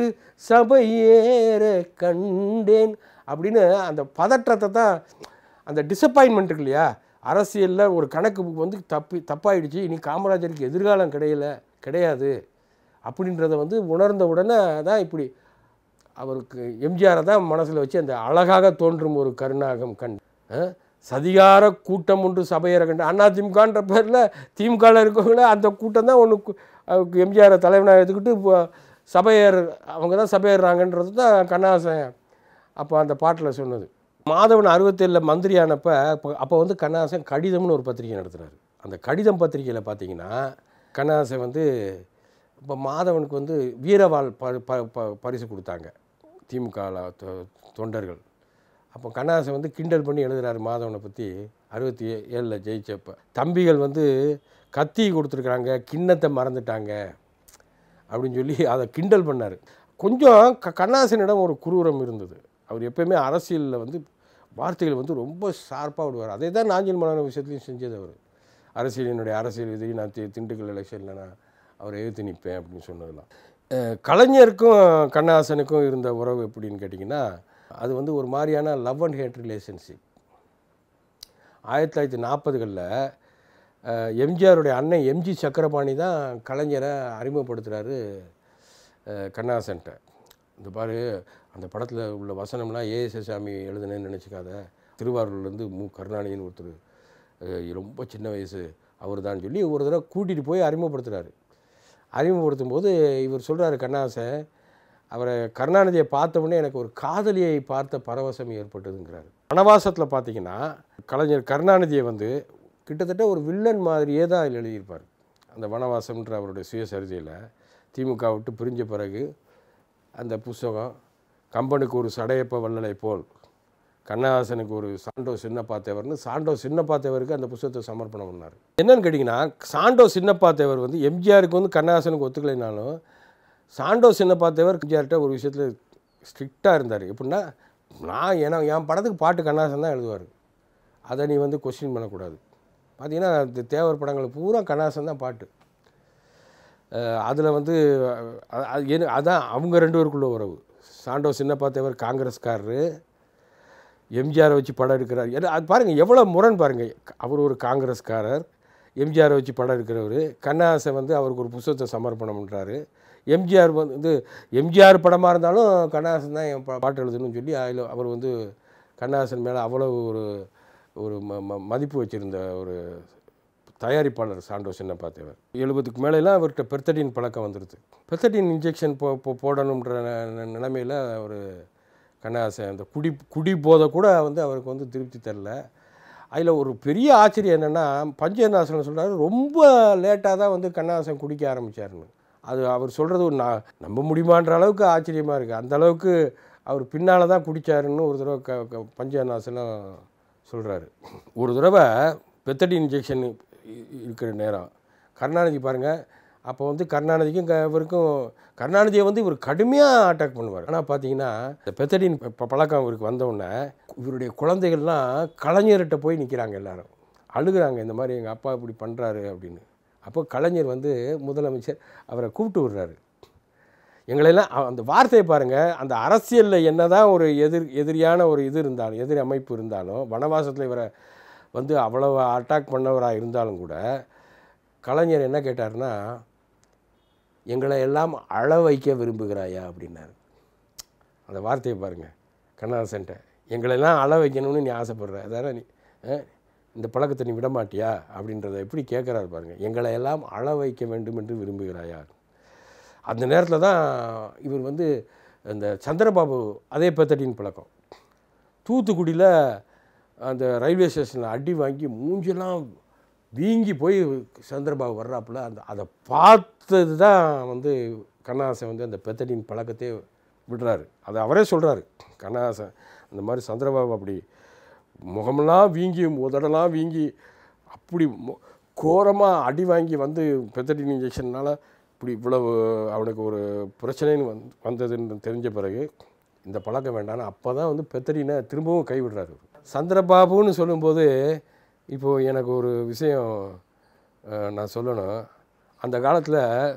சபையேற கண்டேன் அப்படின்னு அந்த பதற்றத்தை தான் அந்த டிசப்பாயின்மெண்ட் இருக்கு இல்லையா அரசியலில் ஒரு கணக்கு வந்து தப்பி தப்பாயிடுச்சு இனி காமராஜருக்கு எதிர்காலம் கிடையல கிடையாது அப்படின்றத வந்து உணர்ந்த உடனே தான் இப்படி அவருக்கு எம்ஜிஆரை தான் மனசில் வச்சு அந்த அழகாக தோன்றும் ஒரு கருணாகம் கண் அஹ், சதிகார கூட்டம் ஒன்று சபையரை கண்டு அண்ணா திமுகன்ற பேரில் திமுகவில் இருக்கவங்கள அந்த கூட்டம் தான் ஒன்று எம்ஜிஆரை தலைவனாக எடுத்துக்கிட்டு இப்போ சபையர் அவங்க தான் சபையேறாங்கன்றது தான் கண்ணாசன் அப்போ அந்த பாட்டில் சொன்னது மாதவன் அறுபத்தேழில் மந்திரி ஆனப்போ அப்போ வந்து கண்ணாசன் கடிதம்னு ஒரு பத்திரிகை நடத்துகிறாரு அந்த கடிதம் பத்திரிகையில் பார்த்தீங்கன்னா கண்ணாசன் வந்து இப்போ மாதவனுக்கு வந்து வீரவாள் ப ப- ப- பரிசு கொடுத்தாங்க திமுக தொண்டர்கள் அப்போ கண்ணாசன் வந்து கிண்டல் பண்ணி எழுதுறாரு மாதவனை பற்றி அறுபத்தி ஏழில் ஜெயிச்சப்ப தம்பிகள் வந்து கத்தி கொடுத்துருக்குறாங்க கிண்ணத்தை மறந்துட்டாங்க அப்படின்னு சொல்லி அதை கிண்டல் பண்ணார் கொஞ்சம் க கண்ணாசனிடம் ஒரு குரூரம் இருந்தது அவர் எப்பயுமே அரசியலில் வந்து வார்த்தைகள் வந்து ரொம்ப ஷார்ப்பாக விடுவார் அதே தான் நாஞ்சில் மலான விஷயத்துலையும் செஞ்சது அவர் அரசியலினுடைய அரசியல் எதிரி நான் தி- திண்டுக்கல் எலெக்ஷனில் நான் அவரை எதிர்த்து நிற்பேன் அப்படின்னு சொன்னதெல்லாம் அஹ் கலைஞருக்கும் கண்ணாசனுக்கும் இருந்த உறவு எப்படின்னு கேட்டிங்கன்னா அது வந்து ஒரு மாதிரியான லவ் அண்ட் ஹேட் ரிலேஷன்ஷிப் ஆயிரத்தி தொள்ளாயிரத்தி நாற்பதுகளில் எம்ஜிஆருடைய அண்ணன் எம்ஜி சக்கரபாணி தான் கலைஞரை அறிமுகப்படுத்துகிறாரு கண்ணாசன்ட்ட இந்த பாரு அந்த படத்தில் உள்ள வசனம்லாம் ஏஎஸ்எஸ் சாமி எழுதுனேன்னு நினச்சிக்காத திருவாரூர்லேருந்து மு கருணாநிதினு ஒருத்தர் அஹ், ரொம்ப சின்ன வயசு அவர் தான் சொல்லி ஒரு தடவை கூட்டிகிட்டு போய் அறிமுகப்படுத்துகிறாரு அறிமுகப்படுத்தும் போது இவர் சொல்கிறாரு கண்ணாசன் அவரை கருணாநிதியை பார்த்த உடனே எனக்கு ஒரு காதலியை பார்த்த பரவசம் ஏற்பட்டதுங்கிறாரு வனவாசத்தில் பார்த்தீங்கன்னா கலைஞர் கருணாநிதியை வந்து கிட்டத்தட்ட ஒரு வில்லன் மாதிரியே தான் அதில் எழுதியிருப்பார் அந்த வனவாசம்ன்ற அவருடைய சுயசரிதையில் திமுக விட்டு பிரிஞ்ச பிறகு அந்த புஸ்தகம் கம்பனுக்கு ஒரு சடையப்ப வள்ளலை போல் கண்ணதாசனுக்கு ஒரு சாண்டோ சின்னப்பா தேவர்னு சாண்டோ சின்னப்பா தேவருக்கு அந்த புஸ்தகத்தை சமர்ப்பணம் பண்ணார் என்னன்னு கேட்டிங்கன்னா சாண்டோ சின்னப்பா தேவர் வந்து எம்ஜிஆருக்கு வந்து கண்ணதாசனுக்கு ஒத்துக்கலைனாலும் சாண்டோ சின்னப்பா தேவர் எம்ஜிஆர்கிட்ட ஒரு விஷயத்தில் ஸ்ட்ரிக்டாக இருந்தார் எப்படின்னா நான் ஏன்னா என் படத்துக்கு பாட்டு கண்ணதாசன் தான் எழுதுவார் அதை நீ வந்து கொஸ்டின் பண்ணக்கூடாது பார்த்தீங்கன்னா இந்த தேவர் படங்கள் பூரா கண்ணதாசன் தான் பாட்டு அதில் வந்து அஹ், அது என்ன அதான் அவங்க ரெண்டு பேருக்குள்ள உறவு சாண்டோ சின்னப்பா தேவர் காங்கிரஸ்காரரு எம்ஜிஆரை வச்சு படம் எடுக்கிறார் ஏன்னா அது பாருங்கள் எவ்வளோ முரண் பாருங்கள் அவர் ஒரு காங்கிரஸ்காரர் எம்ஜிஆரை வச்சு படம் எடுக்கிறவர் கண்ணாசன் வந்து அவருக்கு ஒரு புஸ்தகத்தை சமர்ப்பணம் பண்ணுறாரு எம்ஜிஆர் வந்து எம்ஜிஆர் படமாக இருந்தாலும் கண்ணாசன் தான் என் பா- பாட்டு எழுதணும்னு சொல்லி அதில் அவர் வந்து கண்ணாசன் மேலே அவ்வளவு ஒரு ஒரு ம ம- மதிப்பு வச்சுருந்த ஒரு தயாரிப்பாளர் சாண்டோ சின்னப்பா தேவர் எழுபதுக்கு மேலெல்லாம் அவர்கிட்ட பெர்த்தடின் பழக்கம் வந்துடுது பெர்த்தடின் இன்ஜெக்ஷன் போ போ- போடணுன்ற ந- நிலைமையில் ஒரு கண்ணாசன் அந்த குடி குடி போதை கூட வந்து அவருக்கு வந்து திருப்தி தரல அதில் ஒரு பெரிய ஆச்சரியம் என்னென்னா பஞ்சநாசன் சொல்கிறாரு ரொம்ப லேட்டாக தான் வந்து கண்ணாசன் குடிக்க ஆரம்பித்தாருன்னு அது அவர் சொல்கிறது நான் நம்ப முடியுமான்ற அளவுக்கு ஆச்சரியமாக இருக்குது அந்த அளவுக்கு அவர் பின்னால் தான் குடித்தாருன்னு ஒரு தடவை க க பஞ்சநாசனம் சொல்கிறாரு ஒரு தடவை பெத்தடி இன்ஜெக்ஷன் இருக்கிற நேரம் கருணாநிதி பாருங்கள் அப்போ வந்து கருணாநிதிக்கும் க- இவருக்கும் கருணாநிதியை வந்து இவர் கடுமையாக அட்டாக் பண்ணுவார் ஆனால் பார்த்தீங்கன்னா இந்த பெத்தடின் ப- பழக்கம் இவருக்கு வந்தவுடனே இவருடைய குழந்தைகள்லாம் கலைஞர்கிட்ட போய் நிற்கிறாங்க எல்லாரும் அழுகுறாங்க இந்த மாதிரி எங்கள் அப்பா இப்படி பண்ணுறாரு அப்படின்னு அப்போ கலைஞர் வந்து முதலமைச்சர் அவரை கூப்பிட்டு விடுறாரு எங்களெல்லாம் அ- அந்த வார்த்தையை பாருங்கள் அந்த அரசியலில் என்னதான் ஒரு எதிர் எதிரியான ஒரு இது இருந்தாலும் எதிர் அமைப்பு இருந்தாலும் வனவாசத்தில் இவரை வந்து அவ்வளவு அட்டாக் பண்ணவராக இருந்தாலும் கூட கலைஞர் என்ன கேட்டார்னா எங்களை எல்லாம் அழ வைக்க விரும்புகிறாயா அப்படின்னாரு அந்த வார்த்தையை பாருங்கள் கண்ணதாசன்ட்ட எங்களெல்லாம் அழ வைக்கணும்னு நீ ஆசைப்படுற அதானே நீ அஹ், இந்த பழக்கத்தை நீ விட மாட்டியா அப்படின்றத எப்படி கேட்குறாரு பாருங்கள் எங்களை எல்லாம் அழ வைக்க வேண்டும் என்று விரும்புகிறாயா அந்த நேரத்தில் தான் இவர் வந்து இந்த சந்திரபாபு அதே பெத்தடின் பழக்கம் தூத்துக்குடியில் அந்த ரயில்வே ஸ்டேஷனில் அடி வாங்கி மூஞ்செல்லாம் வீங்கி போய் சந்திரபாபு வர்றாப்புல அந்த அதை பார்த்தது தான் வந்து கண்ணாசன் வந்து அந்த பெத்தடின் பழக்கத்தையே விடுறாரு அதை அவரே சொல்கிறாரு கண்ணாசன் அந்த மாதிரி சந்திரபாபு அப்படி முகமெல்லாம் வீங்கி உதடெல்லாம் வீங்கி அப்படி கோரமாக அடி வாங்கி வந்து பெத்தடின் இன்ஜெக்ஷன்னால இப்படி இவ்வளவு அவனுக்கு ஒரு பிரச்சனைன்னு வந் வந்ததுன்னு தெரிஞ்ச பிறகு இந்த பழக்கம் வேண்டாம்னு அப்போ தான் வந்து பெத்தடினை திரும்பவும் கைவிடுறாரு சந்திரபாபுன்னு சொல்லும்போது இப்போது எனக்கு ஒரு விஷயம் அஹ், நான் சொல்லணும் அந்த காலத்தில்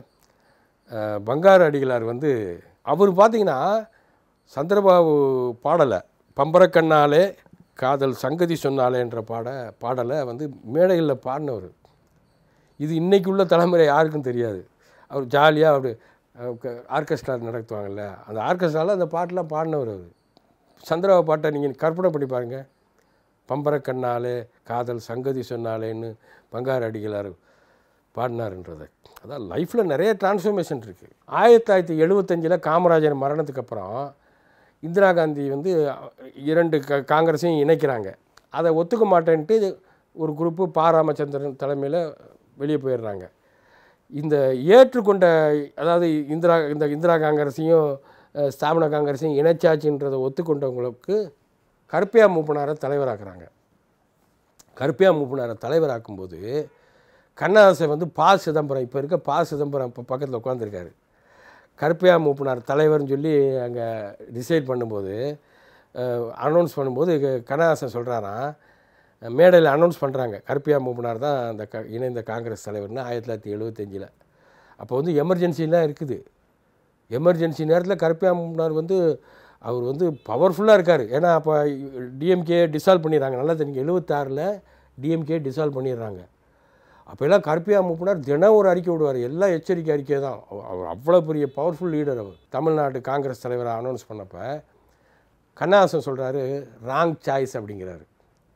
பங்காரு அடிகளார் வந்து அவர் பார்த்தீங்கன்னா சந்திரபாபு பாடலை பம்பரக்கண்ணாலே காதல் சங்கதி சொன்னாலேன்ற பாட பாடலை வந்து மேடைகளில் பாடினவர் இது இன்னைக்கு உள்ள தலைமுறை யாருக்கும் தெரியாது அவர் ஜாலியாக அப்படி ஆர்கெஸ்ட்ரா நடத்துவாங்கல்ல அந்த ஆர்கெஸ்ட்ராவில் அந்த பாட்டெலாம் பாடினவர் அவர் சந்திரபாபு பாட்டை நீங்கள் கற்பனை பண்ணி பாருங்க பம்பரக்கண்ணாலே காதல் சங்கதி சொன்னாலேன்னு பங்காரு அடிகளார் பாடினாருன்றது அதான் லைஃப்பில் நிறைய டிரான்ஸ்ஃபர்மேஷன் இருக்குது ஆயிரத்தி தொள்ளாயிரத்தி எழுபத்தஞ்சில் காமராஜர் மரணத்துக்கு அப்புறம் இந்திரா காந்தி வந்து இரண்டு க காங்கிரஸையும் இணைக்கிறாங்க அதை ஒத்துக்க மாட்டேன்ட்டு ஒரு குரூப்பு பா ராமச்சந்திரன் தலைமையில் வெளியே போயிடுறாங்க இந்த ஏற்றுக்கொண்ட அதாவது இந்திரா இந்த இந்திரா காங்கிரஸையும் அஹ், ஸ்தாபன காங்கிரஸையும் இணைச்சாச்சுன்றதை ஒத்துக்கொண்டவங்களுக்கு கருப்பையா மூப்பனாரை தலைவராக்குறாங்க கருப்பையா மூப்பனாரை தலைவராக்கும்போது கண்ணதாசன் வந்து பா சிதம்பரம் இப்போ இருக்க பா சிதம்பரம் இப்போ பக்கத்தில் உட்காந்துருக்காரு கருப்பையா மூப்பனார் தலைவர்னு சொல்லி அங்கே டிசைட் பண்ணும்போது அனௌன்ஸ் பண்ணும்போது க- கண்ணதாசன் சொல்கிறாராம் மேடையில் அனௌன்ஸ் பண்ணுறாங்க கருப்பையா மூப்பனார் தான் அந்த க இணைந்த காங்கிரஸ் தலைவர்னு ஆயிரத்தி தொள்ளாயிரத்தி எழுபத்தஞ்சில் அப்போ வந்து எமர்ஜென்சிலாம் இருக்குது எமர்ஜென்சி நேரத்தில் கருப்பையா மூப்பனார் வந்து அவர் வந்து பவர்ஃபுல்லாக இருக்கார் ஏன்னா அப்போ டிஎம்கே டிசால்வ் பண்ணிடுறாங்க நல்லா தெரியுங்க எழுபத்தாறில் டிஎம்கே டிசால்வ் பண்ணிடுறாங்க அப்போல்லாம் கருப்பையா மூப்பனார் தினம் ஒரு அறிக்கை விடுவார் எல்லாம் எச்சரிக்கை அறிக்கை தான் அவ- அவர் அவ்வளோ பெரிய பவர்ஃபுல் லீடர் அவர் தமிழ்நாட்டு காங்கிரஸ் தலைவரை அனௌன்ஸ் பண்ணப்போ கண்ணாசன் சொல்கிறாரு ராங் சாய்ஸ் அப்படிங்கிறாரு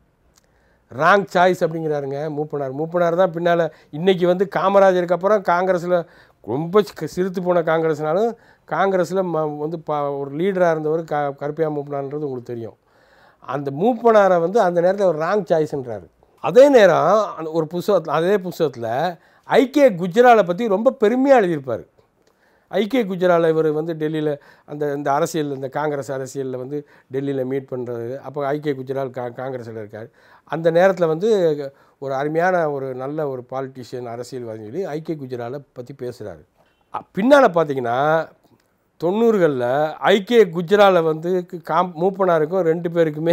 ராங் சாய்ஸ் அப்படிங்கிறாருங்க மூப்பனார் மூப்பனார் தான் பின்னால் இன்றைக்கி வந்து காமராஜருக்கு அப்புறம் காங்கிரஸில் ரொம்ப சி- சிறுத்து போன காங்கிரஸ்னாலும் காங்கிரஸில் ம வந்து ப ஒரு லீடராக இருந்தவர் க கருப்பையா மூப்பனார்ன்றது உங்களுக்கு தெரியும் அந்த மூப்பனாரை வந்து அந்த நேரத்தில் ஒரு ராங் சாய்ஸ்ன்றாரு அதே நேரம் அந்த ஒரு புஸ்தகத்தில் அதே புஸ்தகத்தில் ஐக்கிய குஜராலை பற்றி ரொம்ப பெருமையாக எழுதியிருப்பார் ஐக்கிய குஜரால இவர் வந்து டெல்லியில் அந்த இந்த அரசியல் இந்த காங்கிரஸ் அரசியலில் வந்து டெல்லியில் மீட் பண்ணுறது அப்போ ஐக்கிய குஜரால் கா காங்கிரஸில் இருக்கார் அந்த நேரத்தில் வந்து ஒரு அருமையான ஒரு நல்ல ஒரு பாலிட்டிஷியன் அரசியல்வாதி சொல்லி ஐக்கிய குஜராலை பற்றி பேசுகிறாரு பின்னால் பார்த்தீங்கன்னா தொண்ணூறுகளில் ஐக்கிய குஜராலை வந்து காம் மூப்பனாருக்கும் ரெண்டு பேருக்குமே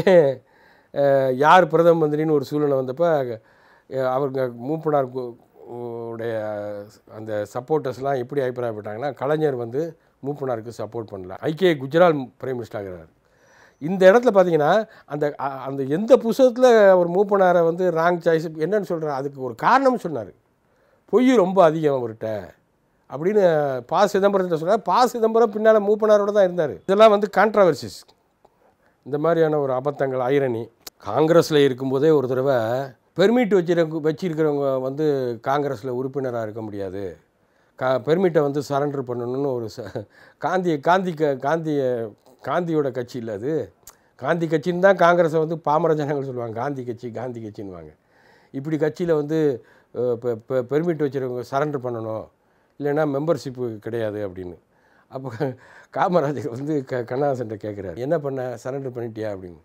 அஹ், யார் பிரதம மந்திரின்னு ஒரு சூழ்நிலை வந்தப்போ அஹ், அவங்க மூப்பனார் கு- உடைய அந்த சப்போர்ட்டர்ஸ்லாம் எப்படி அபிப்பிராயப்பட்டாங்கன்னா கலைஞர் வந்து மூப்பனாருக்கு சப்போர்ட் பண்ணல ஐக்கிய குஜரால் பிரைம் மினிஸ்டர் ஆகிறார் இந்த இடத்துல பார்த்தீங்கன்னா அந்த அ- அந்த எந்த புஸ்தகத்தில் ஒரு மூப்பனாரை வந்து ராங் சாய்ஸ் என்னன்னு சொல்கிறார் அதுக்கு ஒரு காரணம் சொன்னார் பொய் ரொம்ப அதிகம் அவர்கிட்ட அப்படின்னு பா சிதம்பரத்தை சொல்கிறார் பா சிதம்பரம் பின்னால் மூப்பனாரோட தான் இருந்தார் இதெல்லாம் வந்து கான்ட்ரவர்சிஸ் இந்த மாதிரியான ஒரு அபத்தங்கள் ஐரணி காங்கிரஸில் இருக்கும்போதே ஒரு தடவை பெர்மிட் வச்சிருக்க வச்சிருக்கிறவங்க வந்து காங்கிரஸில் உறுப்பினராக இருக்க முடியாது கா பெர்மிட்டை வந்து சரண்டர் பண்ணணும்னு ஒரு ச காந்தி காந்தி க- காந்திய காந்தியோட கட்சி இல்லை அது காந்தி கட்சின்னு தான் காங்கிரஸை வந்து பாமர ஜனங்கள் சொல்லுவாங்க காந்தி கட்சி காந்தி கட்சின்னுவாங்க இப்படி கட்சியில் வந்து பெர்மிட் வச்சிருக்கவங்க சரண்டர் பண்ணணும் இல்லைன்னா மெம்பர்ஷிப்பு கிடையாது அப்படின்னு அப்போ காமராஜர் வந்து க கண்ணாசன்ட்ட கேட்குறாரு என்ன பண்ண சரண்டர் பண்ணிட்டியா அப்படின்னு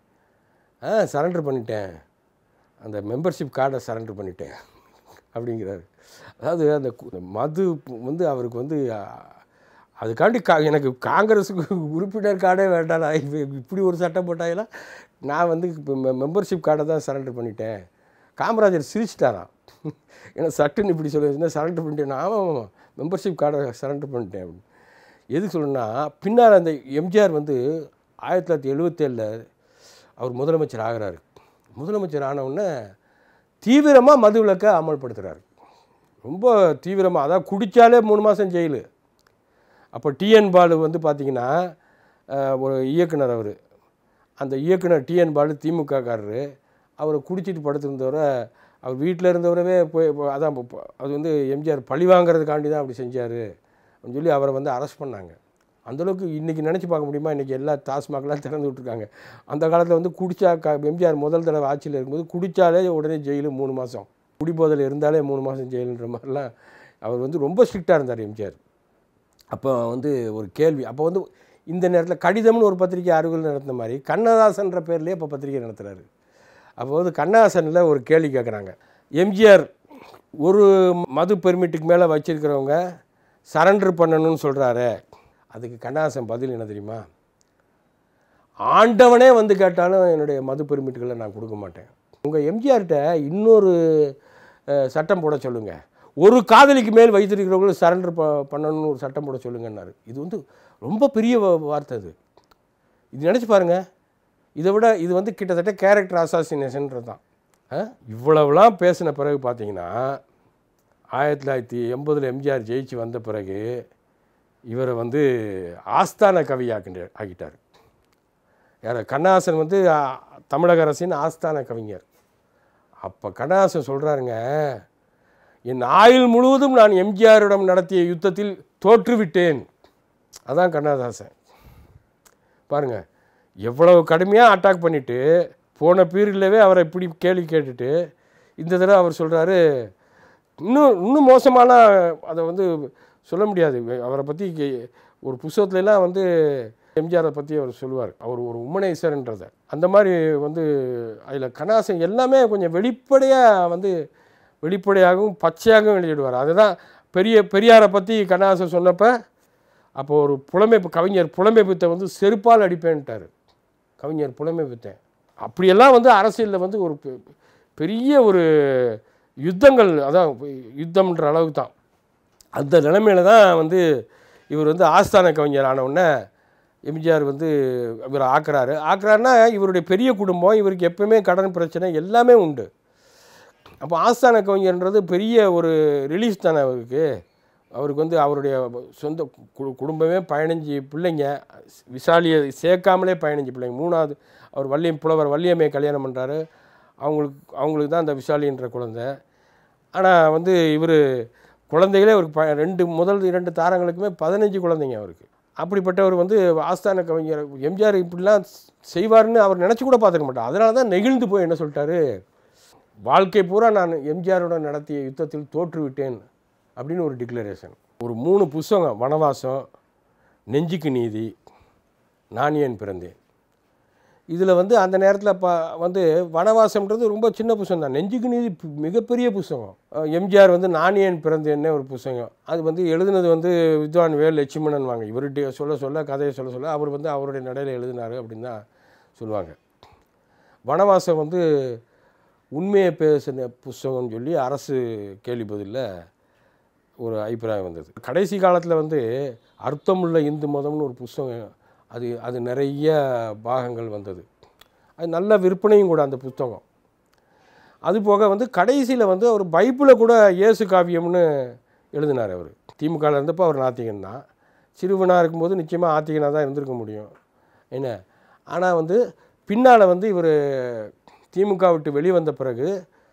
ஆ சரண்டர் பண்ணிட்டேன் அந்த மெம்பர்ஷிப் கார்டை சரண்டர் பண்ணிட்டேன் அப்படிங்கிறாரு அதாவது அந்த கு- அந்த மது வந்து அவருக்கு வந்து அ, அதுக்காண்டி கா எனக்கு காங்கிரஸுக்கு உறுப்பினர் கார்டே வேண்டாம் நான் இப்ப இப்படி ஒரு சட்டம் போட்டாங்களா நான் வந்து இப்போ மெம்பர்ஷிப் கார்டை தான் சரண்டர் பண்ணிட்டேன் காமராஜர் சிரிச்சிட்டாராம் ஏன்னா சட்டுன்னு இப்படி சொல்லியிருந்தா சரண்டர் பண்ணிட்டேன் ஆமாம் ஆமாம் மெம்பர்ஷிப் கார்டை சரண்டர் பண்ணிட்டேன் அப்படின்னு எதுக்கு சொல்லணும்னா பின்னால் அந்த எம்ஜிஆர் வந்து ஆயிரத்தி தொள்ளாயிரத்தி எழுபத்தேழில் அவர் முதலமைச்சர் ஆகிறாரு முதலமைச்சர் ஆன உடனே தீவிரமாக மது விலக்கை அமல்படுத்துகிறாரு ரொம்ப தீவிரமாக அதாவது குடித்தாலே மூணு மாதம் ஜெயிலு அப்போ டிஎன் பாலு வந்து பார்த்திங்கன்னா அஹ், ஒரு இயக்குனர் அவர் அந்த இயக்குனர் டிஎன் பாலு திமுககாரரு அவரை குடிச்சிட்டு படுத்திருந்தவரை அவர் வீட்டில் இருந்தவரவே போய் இப்போ அதான் இப்போ அது வந்து எம்ஜிஆர் பழி வாங்குறதுக்காண்டி தான் அப்படி செஞ்சார் அப்படின்னு சொல்லி அவரை வந்து அரெஸ்ட் பண்ணாங்க அந்தளவுக்கு இன்றைக்கி நினச்சி பார்க்க முடியுமா இன்றைக்கி எல்லா டாஸ்மாக்லாம் திறந்து விட்ருக்காங்க அந்த காலத்தில் வந்து குடிச்சா க எம்ஜிஆர் முதல் தடவை ஆட்சியில் இருக்கும்போது குடித்தாலே உடனே ஜெயிலு மூணு மாதம் குடிபோதையில் இருந்தாலே மூணு மாதம் ஜெயிலுன்ற மாதிரிலாம் அவர் வந்து ரொம்ப ஸ்ட்ரிக்டாக இருந்தார் எம்ஜிஆர் அப்போ வந்து ஒரு கேள்வி அப்போ வந்து இந்த நேரத்தில் கடிதம்னு ஒரு பத்திரிக்கை அறிவியல் நடத்தின மாதிரி கண்ணதாசன்ற பேர்லேயே இப்போ பத்திரிக்கை நடத்துகிறாரு அப்போ வந்து கண்ணதாசனில் ஒரு கேள்வி கேட்குறாங்க எம்ஜிஆர் ஒரு மது பெர்மிட்டுக்கு மேலே வச்சிருக்கிறவங்க சரண்டர் பண்ணணும்னு சொல்கிறாரு அதுக்கு கண்ணதாசன் பதில் என்ன தெரியுமா ஆண்டவனே வந்து கேட்டாலும் என்னுடைய மது பெர்மிட்டுகளை நான் கொடுக்க மாட்டேன் உங்கள் எம்ஜிஆர்கிட்ட இன்னொரு அஹ், சட்டம் போட சொல்லுங்கள் ஒரு காதலிக்கு மேல் வைத்திருக்கிறவங்களும் சரண்டர் ப பண்ணணும்னு ஒரு சட்டம் போட சொல்லுங்கன்னாரு இது வந்து ரொம்ப பெரிய வா- வார்த்தை அது இது நினச்சி பாருங்க இதை விட இது வந்து கிட்டத்தட்ட கேரக்டர் அசாசினேஷன்ன்றது தான் ஆ? இவ்வளவுலாம் பேசின பிறகு பார்த்தீங்கன்னா ஆயிரத்தி தொள்ளாயிரத்தி எண்பதில் எம்ஜிஆர் ஜெயிச்சு வந்த பிறகு இவரை வந்து ஆஸ்தான கவி ஆக்கின்ற ஆக்கிட்டார் யார் கண்ணாசன் வந்து ஆ, தமிழக அரசின் ஆஸ்தான கவிஞர் அப்போ கண்ணாசன் சொல்கிறாருங்க என் ஆயுள் முழுவதும் நான் எம்ஜிஆரிடம் நடத்திய யுத்தத்தில் தோற்றுவிட்டேன் அதான் கண்ணதாசன் பாருங்க எவ்வளவு கடுமையாக அட்டாக் பண்ணிட்டு போன பீரியட்லவே அவரை இப்படி கேள்வி கேட்டுட்டு இந்த தடவை அவர் சொல்கிறாரு இன்னும் இன்னும் மோசமான அதை வந்து சொல்ல முடியாது அவரை பற்றி ஒரு புஸ்தகத்துலலாம் வந்து எம்ஜிஆரை பற்றி அவர் சொல்லுவார் அவர் ஒரு உமனேஸ்வரன்றதை அந்த மாதிரி வந்து அதில் கண்ணாசன் எல்லாமே கொஞ்சம் வெளிப்படையாக வந்து வெளிப்படையாகவும் பச்சையாகவும் வெளியிடுவார் அதுதான் பெரிய பெரியாரை பற்றி கண்ணாசன் சொன்னப்போ அப்போ ஒரு புலமைப்பு கவிஞர் புலமைப்பித்தை வந்து செருப்பால் அடிப்பேன்ட்டார் கவிஞர் புலமைப்பித்தேன் அப்படியெல்லாம் வந்து அரசியலில் வந்து ஒரு பெ- பெரிய ஒரு யுத்தங்கள் அதான் யுத்தம்ன்ற அளவுக்கு தான் அந்த நிலைமையில தான் வந்து இவர் வந்து ஆஸ்தான கவிஞர் ஆன உடனே எம்ஜிஆர் வந்து இவர் ஆக்குறாரு ஆக்குறாருன்னா இவருடைய பெரிய குடும்பம் இவருக்கு எப்பவுமே கடன் பிரச்சனை எல்லாமே உண்டு அப்போ ஆஸ்தான கவிஞர்ன்றது பெரிய ஒரு ரிலீஸ் தானே அவருக்கு அவருக்கு வந்து அவருடைய சொந்த கு- குடும்பமே பதினஞ்சு பிள்ளைங்க விசாலியை சேர்க்காமலே பதினஞ்சு பிள்ளைங்க மூணாவது அவர் வள்ளியம் புலவர் வள்ளியம்மையை கல்யாணம் பண்ணுறாரு அவங்களுக்கு அவங்களுக்கு தான் அந்த விசாலின்ற குழந்தை ஆனால் வந்து இவர் குழந்தைகளே அவருக்கு ப ரெண்டு முதல் இரண்டு தாரங்களுக்குமே பதினஞ்சு குழந்தைங்க அவருக்கு அப்படிப்பட்டவர் வந்து ஆஸ்தான கவிஞர் எம்ஜிஆர் இப்படிலாம் செய்வார்னு அவர் நினச்சி கூட பார்த்துக்க மாட்டார் அதனால தான் நெகிழ்ந்து போய் என்ன சொல்லிட்டாரு வாழ்க்கை பூரா நான் எம்ஜிஆருடன் நடத்திய யுத்தத்தில் தோற்றுவிட்டேன் அப்படின்னு ஒரு டிக்ளரேஷன் ஒரு மூணு புஸ்தகம் வனவாசம் நெஞ்சுக்கு நீதி நான் ஏன் பிறந்தேன் இதில் வந்து அந்த நேரத்தில் ப வந்து வனவாசம்ன்றது ரொம்ப சின்ன புஸ்தகம் தான் நெஞ்சுக்கு நீதி பி- மிகப்பெரிய புஸ்தகம் அஹ் எம்ஜிஆர் வந்து நான் ஏன் பிறந்தேன்னே ஒரு புஸ்தகம் அது வந்து எழுதுனது வந்து வித்வான் வேல் லட்சுமணன் வாங்க இவர்கிட்ட சொல்ல சொல்ல கதையை சொல்ல சொல்ல அவர் வந்து அவருடைய நடையில் எழுதினார் அப்படின்னு தான் சொல்லுவாங்க வனவாசம் வந்து உண்மையை பேசின புஸ்தகம்னு சொல்லி அரசு கேள்வி பதிலில் ஒரு அபிப்பிராயம் வந்தது கடைசி காலத்தில் வந்து அர்த்தமுள்ள இந்து மதம்னு ஒரு புஸ்தகம் அது அது நிறைய பாகங்கள் வந்தது அது நல்ல விற்பனையும் கூட அந்த புத்தகம் அது போக வந்து கடைசியில் வந்து அவர் பைபிளை கூட இயேசு காவியம்னு எழுதினார் அவர் திமுகவில் இருந்தப்போ அவர் நாத்திகன் தான் சிறுவனாக இருக்கும்போது நிச்சயமாக ஆத்திகனாக தான் இருந்திருக்க முடியும் என்ன ஆனால் வந்து பின்னால் வந்து இவர் திமுக விட்டு வெளிவந்த பிறகு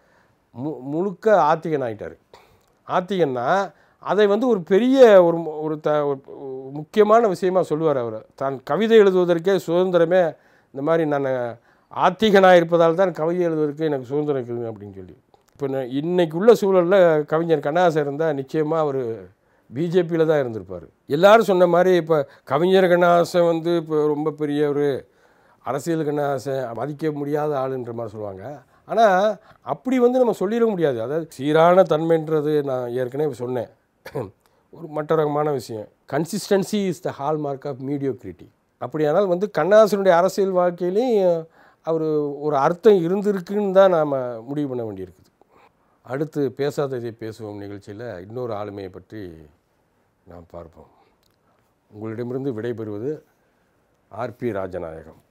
மு முழுக்க ஆத்திகன் ஆயிட்டார் ஆத்திகன்னா அதை வந்து ஒரு பெரிய ஒரு மு- ஒரு த ஒரு முக்கியமான விஷயமா சொல்லுவார் அவர் தான் கவிதை எழுதுவதற்கே சுதந்திரமே இந்த மாதிரி நான் ஆத்திகனாக இருப்பதால் தான் கவிதை எழுதுவதற்கு எனக்கு சுதந்திரம் இருக்குதுங்க அப்படின்னு சொல்லி இப்போ நான் இன்னைக்கு உள்ள சூழலில் கவிஞர் கண்ணாசன் இருந்தால் நிச்சயமாக அவர் பிஜேபியில் தான் இருந்திருப்பார் எல்லாரும் சொன்ன மாதிரி இப்போ கவிஞர் கண்ணாசன் வந்து இப்போ ரொம்ப பெரிய ஒரு அரசியல் கண்ணாசன் மதிக்க முடியாத ஆளுன்ற மாதிரி சொல்லுவாங்க ஆனால் அப்படி வந்து நம்ம சொல்லிட முடியாது அதாவது சீரான தன்மைன்றது நான் ஏற்கனவே சொன்னேன் ஒரு மற்ற ரகமான விஷயம் consistency is the hallmark of mediocrity அப்படியானால் வந்து கண்ணாசனுடைய அரசியல் வாழ்க்கையிலையும் அவர் ஒரு அர்த்தம் இருந்திருக்குன்னு தான் நாம் முடிவு பண்ண வேண்டியிருக்குது அடுத்து பேசாததை பேசுவோம் நிகழ்ச்சியில் இன்னொரு ஆளுமையை பற்றி நாம் பார்ப்போம் உங்களிடமிருந்து விடைபெறுவது ஆர்பி ராஜநாயகம்